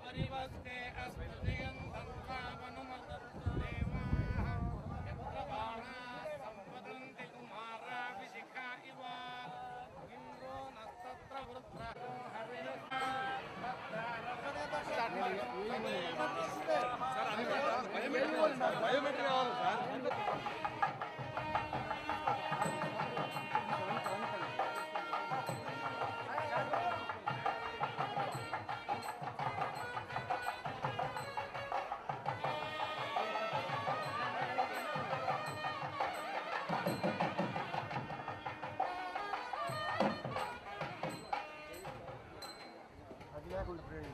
परिवस्ते अस्मदयन्तं कामनुमदत्तदेवाः यत्र बाणाः सम्पतन्ति कुमाराभिशिखा इव इन्द्रो नस्तत्र वृत्रः బయోమెట్రీ కావాలి సార్ అది లేకుండా ఫ్రెండ్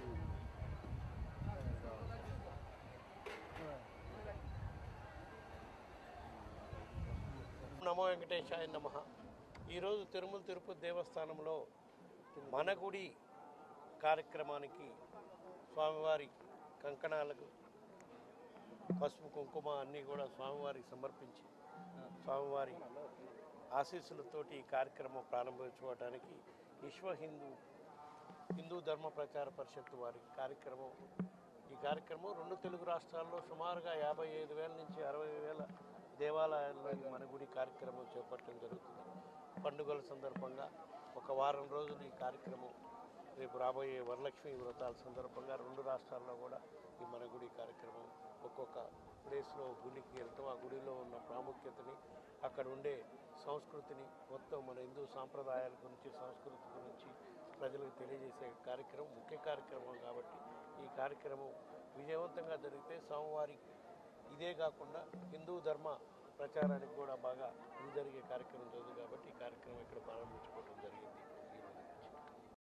నమో వెంకటేశాయ నమ ఈరోజు తిరుమల తిరుపతి దేవస్థానంలో మన గుడి కార్యక్రమానికి స్వామివారి కంకణాలకు పసుపు కుంకుమ అన్నీ కూడా స్వామివారికి సమర్పించి స్వామివారి ఆశీస్సులతోటి ఈ కార్యక్రమం ప్రారంభించుకోవడానికి విశ్వ హిందూ హిందూ ధర్మ ప్రచార పరిషత్ వారి కార్యక్రమం ఈ కార్యక్రమం రెండు తెలుగు రాష్ట్రాల్లో సుమారుగా యాభై ఐదు వేల నుంచి అరవై వేల దేవాలయాల్లో ఈ మన గుడి కార్యక్రమం చేపట్టడం జరుగుతుంది పండుగల సందర్భంగా ఒక వారం రోజులు ఈ కార్యక్రమం రేపు రాబోయే వరలక్ష్మి వ్రతాల సందర్భంగా రెండు రాష్ట్రాల్లో కూడా ఈ మన గుడి కార్యక్రమం ఒక్కొక్క ప్లేస్లో గుడికి వెళ్తాం ఆ గుడిలో ఉన్న ప్రాముఖ్యతని అక్కడ ఉండే సంస్కృతిని మొత్తం మన హిందూ సాంప్రదాయాల గురించి సంస్కృతి గురించి ప్రజలకు తెలియజేసే కార్యక్రమం ముఖ్య కార్యక్రమం కాబట్టి ఈ కార్యక్రమం విజయవంతంగా జరిగితే సోమవారి ఇదే కాకుండా హిందూ ధర్మ ప్రచారానికి కూడా బాగా ఇది జరిగే కార్యక్రమం జరుగుతుంది కాబట్టి ఈ కార్యక్రమం ఇక్కడ ప్రారంభించుకోవడం జరిగింది